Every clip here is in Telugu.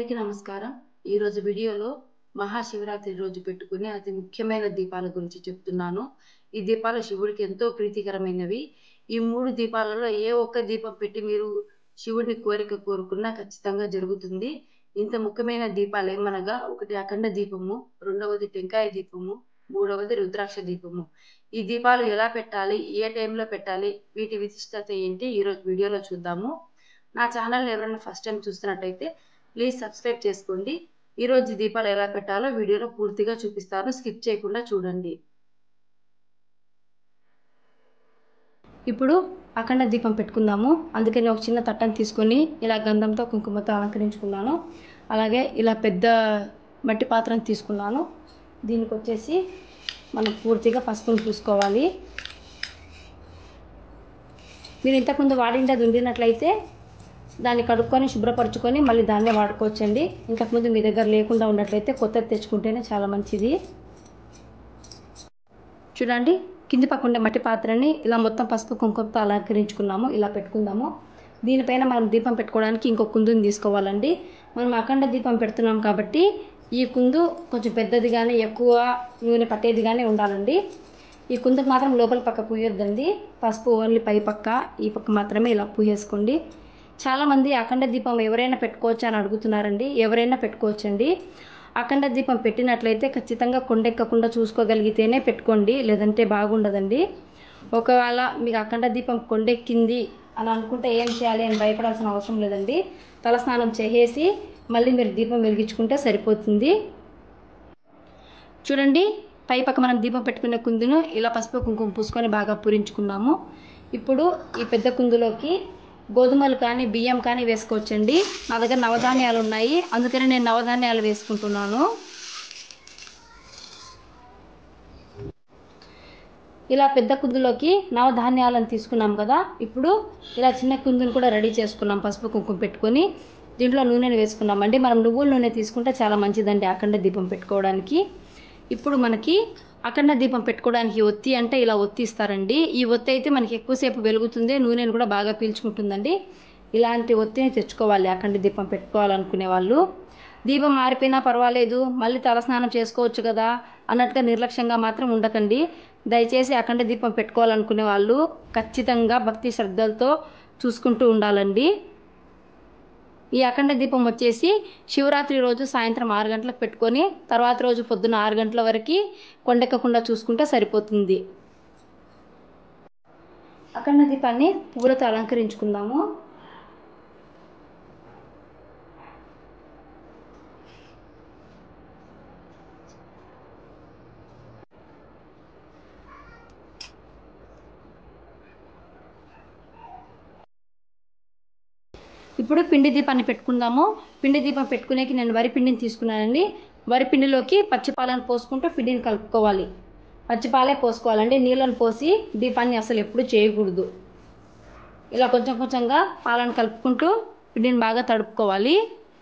అందరికీ నమస్కారం ఈరోజు వీడియోలో మహాశివరాత్రి రోజు పెట్టుకునే అతి ముఖ్యమైన దీపాల గురించి చెప్తున్నాను ఈ దీపాలు శివుడికి ఎంతో ప్రీతికరమైనవి ఈ మూడు దీపాలలో ఏ ఒక్క దీపం పెట్టి మీరు శివుడి కోరిక కోరుకున్నా ఖచ్చితంగా జరుగుతుంది ఇంత ముఖ్యమైన దీపాలు ఏమనగా ఒకటి అఖండ దీపము రెండవది టెంకాయ దీపము మూడవది రుద్రాక్ష దీపము ఈ దీపాలు ఎలా పెట్టాలి ఏ టైంలో పెట్టాలి వీటి విశిష్టత ఏంటి ఈరోజు వీడియోలో చూద్దాము నా ఛానల్ ఎవరైనా ఫస్ట్ టైం చూస్తున్నట్టయితే ప్లీజ్ సబ్స్క్రైబ్ చేసుకోండి ఈరోజు దీపాలు ఎలా పెట్టాలో వీడియోలో పూర్తిగా చూపిస్తాను స్కిప్ చేయకుండా చూడండి ఇప్పుడు అఖండ దీపం పెట్టుకుందాము అందుకని ఒక చిన్న తట్టను తీసుకొని ఇలా గంధంతో కుంకుమతో అలంకరించుకున్నాను అలాగే ఇలా పెద్ద మట్టి పాత్రను తీసుకున్నాను దీనికి వచ్చేసి మనం పూర్తిగా పసుపును పూసుకోవాలి మీరు ఇంతకుముందు వాడిండేది ఉండినట్లయితే దాన్ని కడుక్కొని శుభ్రపరచుకొని మళ్ళీ దాన్నే వాడుకోవచ్చండి ఇంతకుముందు మీ దగ్గర లేకుండా ఉన్నట్లయితే కొత్తది తెచ్చుకుంటేనే చాలా మంచిది చూడండి కింది పక్క ఉండే మట్టి పాత్రని ఇలా మొత్తం పసుపు కుంకుమతో అలంకరించుకున్నాము ఇలా పెట్టుకుందాము దీనిపైన మనం దీపం పెట్టుకోవడానికి ఇంకో కుందుని తీసుకోవాలండి మనం అఖండ దీపం పెడుతున్నాం కాబట్టి ఈ కుందు కొంచెం పెద్దది కానీ ఎక్కువ నూనె పట్టేది కానీ ఉండాలండి ఈ కుందుకు మాత్రం లోపల పక్క పూయొద్దండి పసుపు ఓన్లీ పై పక్క ఈ పక్క మాత్రమే ఇలా పూయేసుకోండి చాలామంది అఖండ దీపం ఎవరైనా పెట్టుకోవచ్చు అని అడుగుతున్నారండి ఎవరైనా పెట్టుకోవచ్చండి అఖండ దీపం పెట్టినట్లయితే ఖచ్చితంగా కొండెక్కకుండా చూసుకోగలిగితేనే పెట్టుకోండి లేదంటే బాగుండదండి ఒకవేళ మీకు అఖండ దీపం కొండెక్కింది అని అనుకుంటే ఏం చేయాలి అని భయపడాల్సిన అవసరం లేదండి తలస్నానం చేసేసి మళ్ళీ మీరు దీపం వెలిగించుకుంటే సరిపోతుంది చూడండి పై పక్క మనం దీపం పెట్టుకునే కుందును ఇలా పసుపు కుంకుమ పూసుకొని బాగా పూరించుకున్నాము ఇప్పుడు ఈ పెద్ద కుందులోకి గోధుమలు కానీ బియ్యం కానీ వేసుకోవచ్చండి నా దగ్గర నవధాన్యాలు ఉన్నాయి అందుకని నేను నవధాన్యాలు వేసుకుంటున్నాను ఇలా పెద్ద కుందులోకి నవధాన్యాలను తీసుకున్నాం కదా ఇప్పుడు ఇలా చిన్న కుందును కూడా రెడీ చేసుకున్నాం పసుపు కుంకుమ పెట్టుకొని దీంట్లో నూనెను వేసుకున్నామండి మనం నువ్వుల నూనె తీసుకుంటే చాలా మంచిదండి అఖండ దీపం పెట్టుకోవడానికి ఇప్పుడు మనకి అఖండ దీపం పెట్టుకోవడానికి ఒత్తి అంటే ఇలా ఒత్తి ఇస్తారండి ఈ ఒత్తి అయితే మనకి ఎక్కువసేపు వెలుగుతుంది నూనెను కూడా బాగా పీల్చుకుంటుందండి ఇలాంటి ఒత్తిని తెచ్చుకోవాలి అఖండ దీపం పెట్టుకోవాలనుకునే వాళ్ళు దీపం ఆరిపోయినా పర్వాలేదు మళ్ళీ తలస్నానం చేసుకోవచ్చు కదా అన్నట్టుగా నిర్లక్ష్యంగా మాత్రం ఉండకండి దయచేసి అఖండ దీపం పెట్టుకోవాలనుకునే వాళ్ళు ఖచ్చితంగా భక్తి శ్రద్ధలతో చూసుకుంటూ ఉండాలండి ఈ అఖండ దీపం వచ్చేసి శివరాత్రి రోజు సాయంత్రం ఆరు గంటలకు పెట్టుకొని తర్వాత రోజు పొద్దున్న ఆరు గంటల వరకు కొండెక్కకుండా చూసుకుంటే సరిపోతుంది అఖండ దీపాన్ని పూలతో అలంకరించుకుందాము ఇప్పుడు పిండి దీపాన్ని పెట్టుకుందాము పిండి దీపం పెట్టుకునేకి నేను వరి పిండిని తీసుకున్నానండి వరి పిండిలోకి పచ్చిపాలను పోసుకుంటూ పిండిని కలుపుకోవాలి పచ్చిపాలే పోసుకోవాలండి నీళ్ళను పోసి దీపాన్ని అసలు ఎప్పుడు చేయకూడదు ఇలా కొంచెం కొంచెంగా పాలను కలుపుకుంటూ పిండిని బాగా తడుపుకోవాలి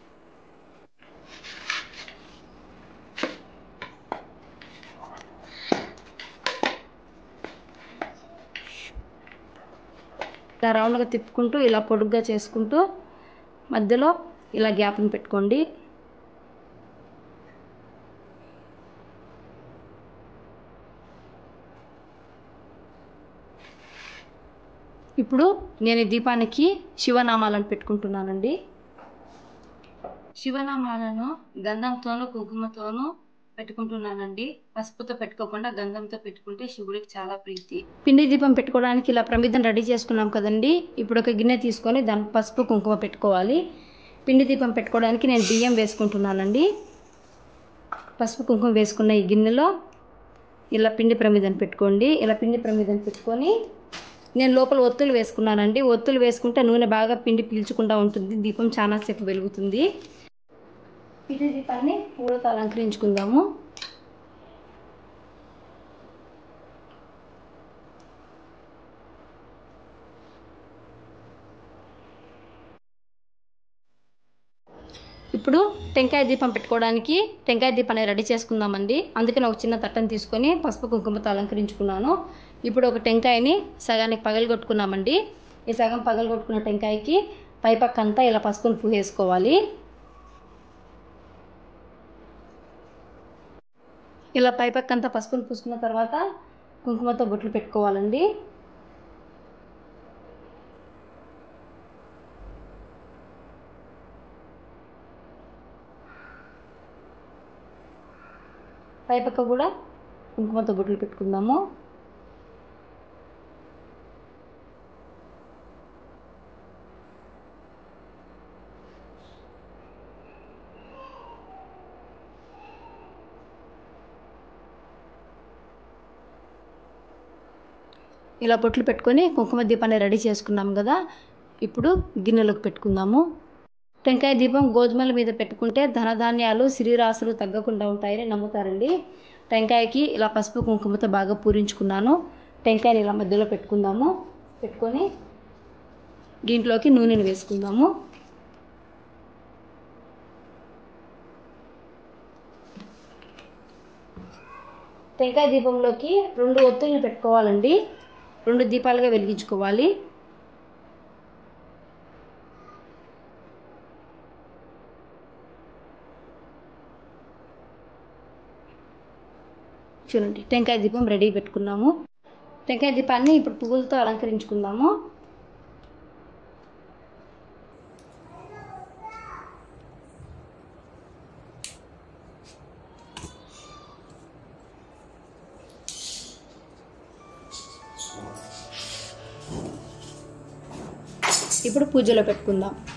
ఇలా రౌండ్గా తిప్పుకుంటూ ఇలా పొడుగ్గా చేసుకుంటూ మధ్యలో ఇలా గ్యాప్ని పెట్టుకోండి ఇప్పుడు నేను ఈ దీపానికి శివనామాలను పెట్టుకుంటున్నానండి శివనామాలను గంధంతోనూ కుంకుమతోనూ పెట్టుకుంటున్నానండి పసుపుతో పెట్టుకోకుండా గంధంతో పెట్టుకుంటే శివుడికి చాలా ప్రీతి పిండి దీపం పెట్టుకోవడానికి ఇలా ప్రమిదం రెడీ చేసుకున్నాం కదండి ఇప్పుడు ఒక గిన్నె తీసుకొని దాని పసుపు కుంకుమ పెట్టుకోవాలి పిండి దీపం పెట్టుకోవడానికి నేను బియ్యం వేసుకుంటున్నానండి పసుపు కుంకుమ వేసుకున్న ఈ గిన్నెలో ఇలా పిండి ప్రమిదం పెట్టుకోండి ఇలా పిండి ప్రమిదం పెట్టుకొని నేను లోపల ఒత్తులు వేసుకున్నానండి ఒత్తులు వేసుకుంటే నూనె బాగా పిండి పీల్చకుండా ఉంటుంది దీపం చాలాసేపు వెలుగుతుంది పిండి దీపాన్ని పూలతో అలంకరించుకుందాము ఇప్పుడు టెంకాయ దీపం పెట్టుకోవడానికి టెంకాయ దీపాన్ని రెడీ చేసుకుందామండి అందుకని ఒక చిన్న తట్టను తీసుకొని పసుపు కుంకుమతో అలంకరించుకున్నాను ఇప్పుడు ఒక టెంకాయని సగానికి పగలగొట్టుకున్నామండి ఈ సగం పగలగొట్టుకున్న టెంకాయకి పై పక్క అంతా ఇలా పసుపుని పూసేసుకోవాలి ఇలా పై పక్కంతా పసుపును పూసుకున్న తర్వాత కుంకుమతో బొట్లు పెట్టుకోవాలండి పై పక్క కూడా కుంకుమతో బొట్లు పెట్టుకుందాము ఇలా బొట్లు పెట్టుకొని కుంకుమ దీపాన్ని రెడీ చేసుకున్నాం కదా ఇప్పుడు గిన్నెలోకి పెట్టుకుందాము టెంకాయ దీపం గోధుమల మీద పెట్టుకుంటే ధనధాన్యాలు సిరిరాసులు తగ్గకుండా ఉంటాయని నమ్ముతారండి టెంకాయకి ఇలా పసుపు కుంకుమతో బాగా పూరించుకున్నాను టెంకాయని ఇలా మధ్యలో పెట్టుకుందాము పెట్టుకొని దీంట్లోకి నూనెను వేసుకుందాము టెంకాయ దీపంలోకి రెండు ఒత్తుల్ని పెట్టుకోవాలండి రెండు దీపాలుగా వెలిగించుకోవాలి చూడండి టెంకాయ దీపం రెడీ పెట్టుకున్నాము టెంకాయ దీపాన్ని ఇప్పుడు పువ్వులతో అలంకరించుకుందాము ఇప్పుడు పూజలో పెట్టుకుందాం